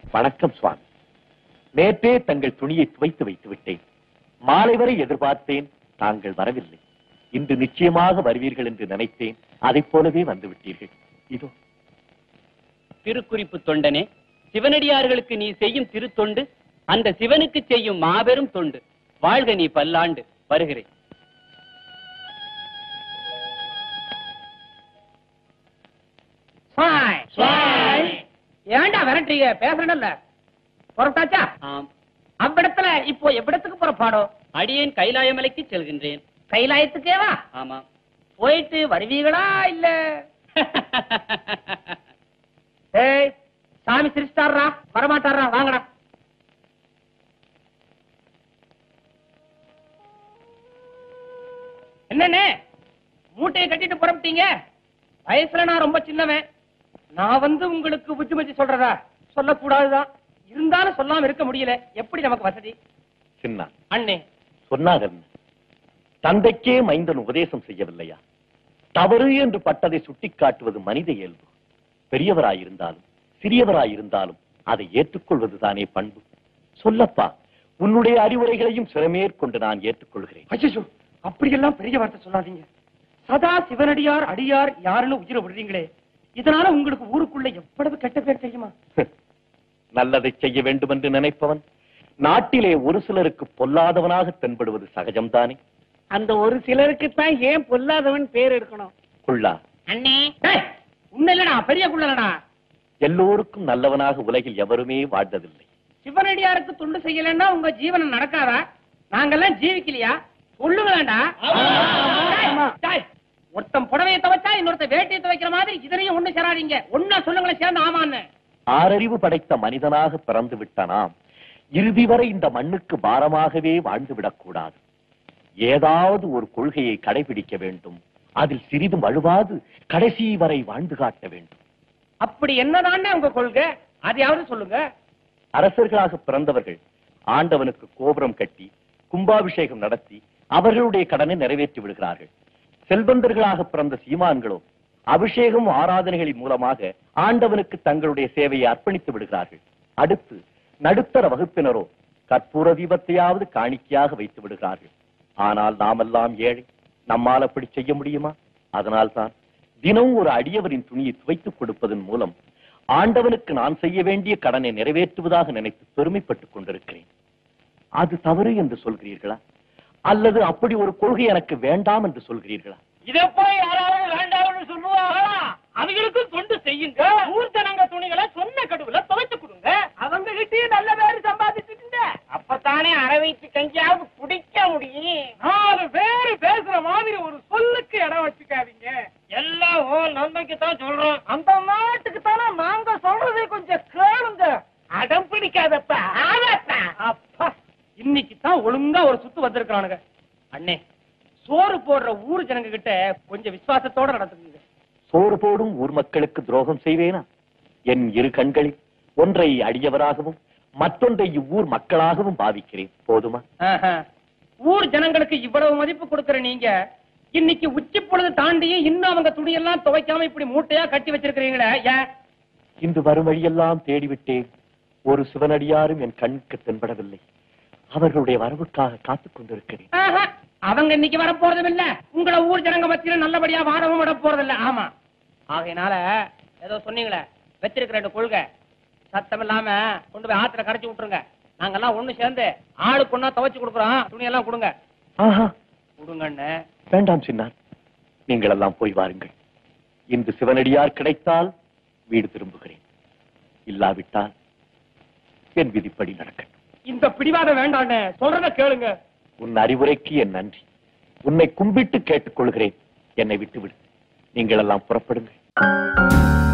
வணக்கம் சுவாமி நேற்றே தங்கள் துணியை துவைத்து வைத்து விட்டேன் மாலை வரை எதிர்பார்த்தேன் தாங்கள் வரவில்லை இன்று நிச்சயமாக வருவீர்கள் என்று நினைத்தேன் அதைப் போலவே வந்து விட்டீர்கள் இதோ திருக்குறிப்பு தொண்டனே சிவனடியார்களுக்கு நீ செய்யும் திருத்தொண்டு அந்த சிவனுக்கு செய்யும் மாபெரும் தொண்டு வாழ்க நீ பல்லாண்டு வருகிறேன் ஏன்டா விரட்டுறீங்க பேசுறேன்ல புறப்பட்டாச்சா ஆம் அவ்விடத்துல இப்போ எவ்விடத்துக்கு புறப்பாடும் அடியேன் கைலாயமலைக்கு செல்கின்றேன் கைலாயத்துக்கேவா ஆமா போயிட்டு வருவீங்களா இல்ல ஏய் சாமி சிரிச்சிட்டாரா வரமாட்டாரா வாங்கடா என்னண்ணே மூட்டையை கட்டிட்டு புறப்பட்டீங்க வயசுல நான் ரொம்ப சின்னவன் நான் வந்து உங்களுக்கு புத்தி புத்தி சொல்றதா சொல்லக்கூடாதுதான் இருந்தாலும் சொல்லாம இருக்க முடியல எப்படி நமக்கு வசதி சின்ன அண்ணே சொன்னார்கள் தந்தைக்கே மைந்தன் உபதேசம் செய்யவில்லையா தவறு என்று பட்டதை சுட்டிக்காட்டுவது மனித இயல்பு பெரியவராயிருந்தாலும் சிறியவராயிருந்தாலும் அதை ஏற்றுக்கொள்வதுதானே பண்பு சொல்லப்பா உன்னுடைய அறிவுரைகளையும் சிறமேற்கொண்டு நான் ஏற்றுக்கொள்கிறேன் ஐயோ அப்படியெல்லாம் பெரிய வார்த்தை சொல்லாதீங்க சதா சிவனடியார் அடியார் யாருன்னு உயிரை விடுறீங்களே இதனால உங்களுக்கு ஊருக்குள்ள எவ்வளவு கெட்ட பேர் தெரியுமா நல்லதை செய்ய வேண்டும் என்று நினைப்பவன் நாட்டிலே ஒரு சிலருக்கு பொல்லாதவனாக தென்படுவது சகஜம்தானே அந்த ஒரு சிலருக்கு தான் ஏன் பொல்லாதவன் பேர் எடுக்கணும் குள்ளா அண்ணே உன்ன இல்லடா பெரிய குள்ளலடா எல்லோருக்கும் நல்லவனாக உலகில் எவருமே வாழ்ந்ததில்லை சிவனடியாருக்கு துண்டு செய்யலன்னா உங்க ஜீவனம் நடக்காதா நாங்கெல்லாம் ஜீவிக்கலையா சொல்லுங்களேண்டா டேய், ஒருத்தன் புடவையை துவைச்சா இன்னொருத்த வேட்டியை துவைக்கிற மாதிரி இதனையும் ஒண்ணு சேராதீங்க ஒன்னா சொல்லுங்களேன் சேர்ந்து ஆமான்னு ஆறறிவு படைத்த மனிதனாக பிறந்து விட்ட நாம் இறுதி வரை இந்த மண்ணுக்கு பாரமாகவே வாழ்ந்து விடக்கூடாது ஏதாவது ஒரு கொள்கையை கடைபிடிக்க வேண்டும் அதில் சிறிதும் வழுவாது கடைசி வரை வாழ்ந்து காட்ட வேண்டும் அப்படி என்னதானே உங்க கொள்கை அதையாவது சொல்லுங்க அரசர்களாக பிறந்தவர்கள் ஆண்டவனுக்கு கோபுரம் கட்டி கும்பாபிஷேகம் நடத்தி அவர்களுடைய கடனை நிறைவேற்றி விடுகிறார்கள் செல்வந்தர்களாக பிறந்த சீமான்களோ அபிஷேகம் ஆராதனைகளின் மூலமாக ஆண்டவனுக்கு தங்களுடைய சேவையை அர்ப்பணித்து விடுகிறார்கள் அடுத்து நடுத்தர வகுப்பினரோ கற்பூர தீபத்தையாவது காணிக்கையாக வைத்து விடுகிறார்கள் ஆனால் நாமெல்லாம் ஏழை நம்மால் அப்படி செய்ய முடியுமா அதனால்தான் தினம் ஒரு அடியவரின் துணியை துவைத்துக் கொடுப்பதன் மூலம் ஆண்டவனுக்கு நான் செய்ய வேண்டிய கடனை நிறைவேற்றுவதாக நினைத்து பெருமைப்பட்டுக் கொண்டிருக்கிறேன் அது தவறு என்று சொல்கிறீர்களா அல்லது அப்படி ஒரு கொள்கை எனக்கு வேண்டாம் என்று சொல்கிறீர்களா இத போய் யாராவது வேண்டாம்னு சொல்லுவாங்களா அவங்களுக்கும் தொண்டு செய்யுங்க ஊர் ஜனங்க துணிகளை சொன்ன கடுவுல துவைச்சு கொடுங்க அவங்க கிட்டயும் நல்ல பேரு சம்பாதிச்சுட்டுங்க அப்பதானே அரை வயிற்று கஞ்சியாவது குடிக்க முடியும் நாலு பேரு பேசுற மாதிரி ஒரு சொல்லுக்கு இடம் வச்சுக்காதீங்க எல்லாம் ஓ நன்மைக்கு தான் சொல்றோம் அந்த நாட்டுக்கு தானே நாங்க சொல்றதை கொஞ்சம் கேளுங்க அடம் பிடிக்காதப்ப ஆதாப்பா அப்பா இன்னைக்கு தான் ஒழுங்கா ஒரு சுத்து வந்திருக்கானுங்க அண்ணே சோறு போடுற ஊர் ஜனங்க கிட்ட கொஞ்சம் விசுவாசத்தோட நடந்துக்குங்க சோறு போடும் ஊர் மக்களுக்கு துரோகம் செய்வேனா என் இரு கண்களில் ஒன்றை அடியவராகவும் மற்றொன்றை இவ்வூர் மக்களாகவும் பாவிக்கிறேன் போதுமா ஆஹா. ஊர் ஜனங்களுக்கு இவ்வளவு மதிப்பு கொடுக்கிற நீங்க இன்னைக்கு உச்சி பொழுது தாண்டியும் இன்னும் அவங்க துணியெல்லாம் துவைக்காம இப்படி மூட்டையா கட்டி வச்சிருக்கிறீங்களே ஏன் இன்று வரும் வழியெல்லாம் தேடிவிட்டேன் ஒரு சிவனடியாரும் என் கண்ணுக்கு தென்படவில்லை அவர்களுடைய வரவுக்காக காத்துக் கொண்டிருக்கிறேன் ஆஹா. அவங்க இன்னைக்கு வர போறதும் இல்ல உங்களை ஊர் ஜனங்க மத்தியில நல்லபடியா வாழவும் விட போறது இல்ல ஆமா ஆகையினால ஏதோ சொன்னீங்களே வச்சிருக்கிற ரெண்டு கொள்கை சத்தம் இல்லாம கொண்டு போய் ஆத்துல கரைச்சு விட்டுருங்க நாங்கெல்லாம் ஒண்ணு சேர்ந்து ஆளுக்கு ஒண்ணா துவைச்சு கொடுக்குறோம் துணியெல்லாம் கொடுங்க ஆஹா கொடுங்கன்னு வேண்டாம் சின்னார் நீங்கள் எல்லாம் போய் வாருங்கள் இன்று சிவனடியார் கிடைத்தால் வீடு திரும்புகிறேன் இல்லாவிட்டால் என் விதிப்படி நடக்கட்டும் இந்த பிடிவாதம் வேண்டாண்ணே சொல்றத கேளுங்க உன் அறிவுரைக்கு என் நன்றி உன்னை கும்பிட்டு கேட்டுக்கொள்கிறேன் என்னை விட்டுவிடு நீங்கள் எல்லாம் புறப்படுங்கள்